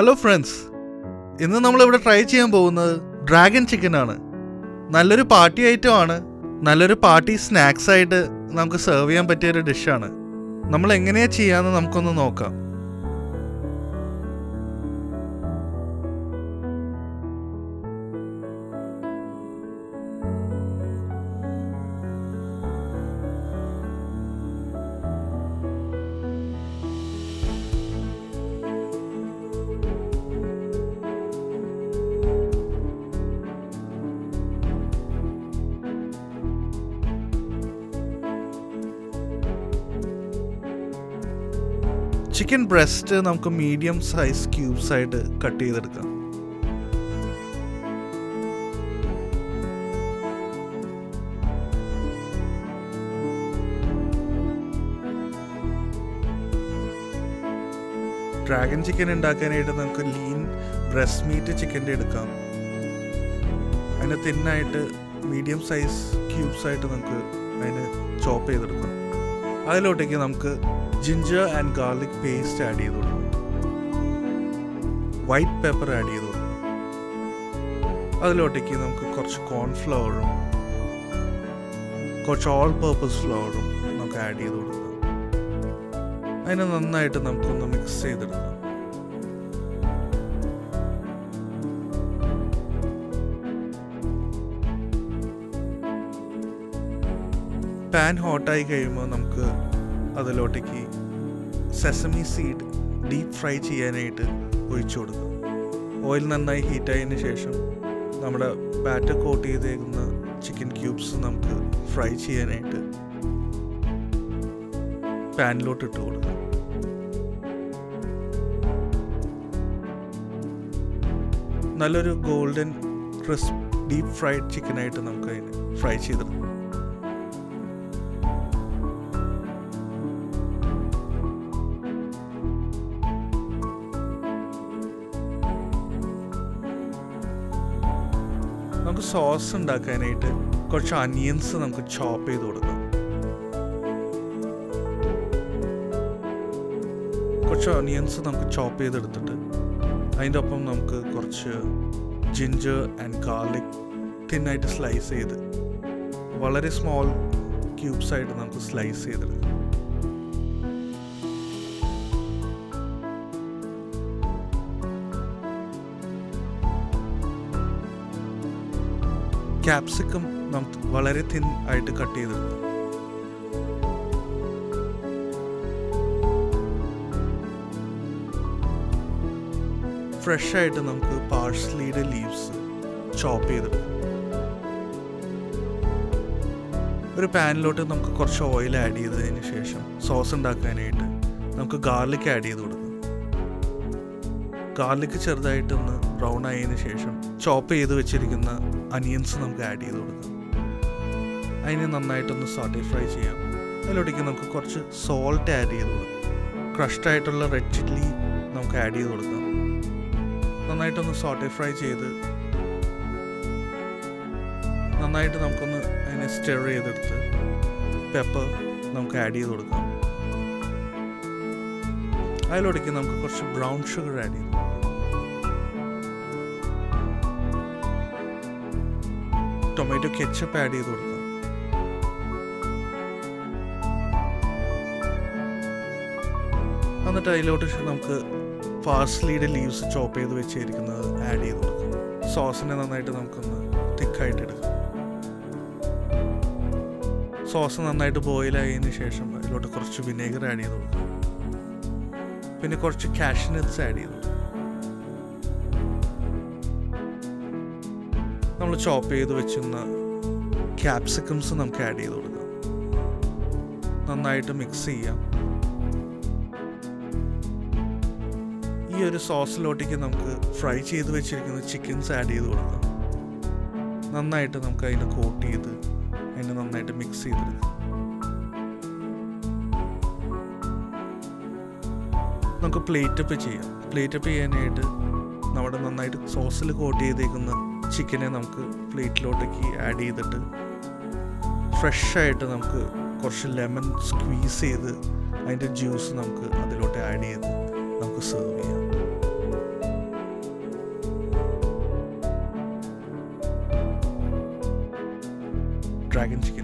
hello friends ഇന്ന് നമ്മളിവിടെ try ചെയ്യാൻ പോകുന്നത് ഡ്രാഗൺ ചിക്കൻ ആണ് നല്ലൊരു പാർട്ടി ഐറ്റം ആണ് നല്ലൊരു പാർട്ടി സ്നാക്സ് ആയിട്ട് നമുക്ക് സെർവ് ചെയ്യാൻ പറ്റിയ ഒരു ഡിഷാണ് നമ്മൾ എങ്ങനെയാ ചെയ്യാന്ന് നമുക്കൊന്ന് നോക്കാം ചിക്കൻ ബ്രസ്റ്റ് നമുക്ക് മീഡിയം സൈസ് ക്യൂബ്സ് ആയിട്ട് കട്ട് ചെയ്തെടുക്കാം ഡ്രാഗൺ ചിക്കൻ ഉണ്ടാക്കാനായിട്ട് നമുക്ക് ലീൻ ബ്രസ്റ്റ് മീറ്റ് ചിക്കൻ്റെ എടുക്കാം അതിന് തിന്നായിട്ട് മീഡിയം സൈസ് ക്യൂബ്സ് ആയിട്ട് നമുക്ക് അതിന് ചോപ്പ് ചെയ്തെടുക്കാം അതിലോട്ടേക്ക് നമുക്ക് ginger and garlic paste add ചെയ്ത് കൊടുക്കണം വൈറ്റ് പെപ്പർ ആഡ് ചെയ്ത് കൊടുക്കണം അതിലോട്ടേക്ക് നമുക്ക് കുറച്ച് കോൺഫ്ലവറും കുറച്ച് ഓൾ പർപ്പസ് ഫ്ലവറും നമുക്ക് ആഡ് ചെയ്ത് കൊടുക്കാം അതിനെ നന്നായിട്ട് നമുക്കൊന്ന് മിക്സ് ചെയ്തെടുക്കാം പാൻ ഹോട്ടായി കഴിയുമ്പോൾ നമുക്ക് അതിലോട്ടേക്ക് സെസമി സീഡ് ഡീപ്പ് ഫ്രൈ ചെയ്യാനായിട്ട് ഒഴിച്ചു കൊടുക്കുക ഓയിൽ നന്നായി ഹീറ്റായതിന് ശേഷം നമ്മുടെ ബാറ്റർ കോട്ട് ചെയ്തേക്കുന്ന ചിക്കൻ ക്യൂബ്സ് നമുക്ക് ഫ്രൈ ചെയ്യാനായിട്ട് പാനിലോട്ട് ഇട്ട് കൊടുക്കുക നല്ലൊരു ഗോൾഡൻ ക്രിസ്പ് ഡീപ്പ് ഫ്രൈഡ് ചിക്കനായിട്ട് നമുക്ക് അതിന് ഫ്രൈ ചെയ്തെടുക്കാം നമുക്ക് സോസ് ഉണ്ടാക്കാനായിട്ട് കുറച്ച് അനിയൻസ് നമുക്ക് ചോപ്പ് ചെയ്ത് കൊടുക്കാം കുറച്ച് അനിയൻസ് നമുക്ക് ചോപ്പ് ചെയ്തെടുത്തിട്ട് അതിൻ്റെ ഒപ്പം നമുക്ക് കുറച്ച് ജിഞ്ചർ ആൻഡ് ഗാർലിക് തിന്നായിട്ട് സ്ലൈസ് ചെയ്ത് വളരെ സ്മോൾ ക്യൂബ്സ് ആയിട്ട് നമുക്ക് സ്ലൈസ് ചെയ്തെടുക്കാം ക്യാപ്സിക്കം നമുക്ക് വളരെ തിൻ ആയിട്ട് കട്ട് ചെയ്തെടുക്കാം ഫ്രഷ് ആയിട്ട് നമുക്ക് പാഴ്സ്ലിയുടെ ലീവ്സ് ചോപ്പ് ചെയ്തെടുക്കാം ഒരു പാനിലോട്ട് നമുക്ക് കുറച്ച് ഓയിൽ ആഡ് ചെയ്തതിന് ശേഷം സോസ് ഉണ്ടാക്കാനായിട്ട് നമുക്ക് ഗാർലിക് ആഡ് ചെയ്ത് കൊടുക്കാം ഗാർലിക് ചെറുതായിട്ടൊന്ന് ബ്രൗൺ ആയതിനു ശേഷം ചോപ്പ് ചെയ്ത് വെച്ചിരിക്കുന്ന അനിയൻസ് നമുക്ക് ആഡ് ചെയ്ത് കൊടുക്കാം അതിന് നന്നായിട്ടൊന്ന് സോട്ടി ഫ്രൈ ചെയ്യാം അതിലോട്ടേക്ക് നമുക്ക് കുറച്ച് സോൾട്ട് ആഡ് ചെയ്ത് കൊടുക്കാം ക്രഷ്ഡ് ആയിട്ടുള്ള റെഡ് ചില്ലി നമുക്ക് ആഡ് ചെയ്ത് കൊടുക്കാം നന്നായിട്ടൊന്ന് സോട്ടി ഫ്രൈ ചെയ്ത് നന്നായിട്ട് നമുക്കൊന്ന് അതിനെ സ്റ്റെർ ചെയ്തെടുത്ത് പെപ്പർ നമുക്ക് ആഡ് ചെയ്ത് കൊടുക്കാം അതിലോടേക്ക് നമുക്ക് കുറച്ച് ബ്രൗൺ ഷുഗർ ആഡ് ചെയ്ത് ടൊമാറ്റോ കെച്ചപ്പ് ആഡ് ചെയ്ത് കൊടുക്കാം എന്നിട്ട് അതിലോട്ട് നമുക്ക് ഫാസ്ലിയുടെ ലീവ്സ് ചോപ്പ് ചെയ്ത് വെച്ചിരിക്കുന്നത് ആഡ് ചെയ്ത് കൊടുക്കാം സോസിനെ നന്നായിട്ട് നമുക്കൊന്ന് തിക്കായിട്ട് എടുക്കാം സോസ് നന്നായിട്ട് ബോയിൽ ആയതിനു ശേഷം അതിലോട്ട് കുറച്ച് വിനേഗർ ആഡ് ചെയ്ത് കൊടുക്കാം പിന്നെ കുറച്ച് കാഷ്നട്ട്സ് ആഡ് ചെയ്തു നമ്മൾ ചോപ്പ് ചെയ്ത് വെച്ചിരുന്ന ക്യാപ്സിക്കംസ് നമുക്ക് ആഡ് ചെയ്ത് കൊടുക്കാം നന്നായിട്ട് മിക്സ് ചെയ്യാം ഈ ഒരു സോസിലോട്ടേക്ക് നമുക്ക് ഫ്രൈ ചെയ്ത് വെച്ചിരിക്കുന്ന ചിക്കൻസ് ആഡ് ചെയ്ത് കൊടുക്കാം നന്നായിട്ട് നമുക്ക് അതിനെ കോട്ട് ചെയ്ത് അതിനെ നന്നായിട്ട് മിക്സ് ചെയ്തെടുക്കാം നമുക്ക് പ്ലേറ്റ് അപ്പ് ചെയ്യാം പ്ലേറ്റ് അപ്പ് ചെയ്യാനായിട്ട് നമ്മുടെ നന്നായിട്ട് സോസിൽ കോട്ട് ചെയ്തേക്കുന്ന ചിക്കനെ നമുക്ക് പ്ലേറ്റിലോട്ടേക്ക് ആഡ് ചെയ്തിട്ട് ഫ്രഷ് ആയിട്ട് നമുക്ക് കുറച്ച് ലെമൺ സ്ക്വീസ് ചെയ്ത് അതിൻ്റെ ജ്യൂസ് നമുക്ക് അതിലോട്ട് ആഡ് ചെയ്ത് നമുക്ക് സെർവ് ചെയ്യാം ഡ്രാഗൺ ചിക്കൻ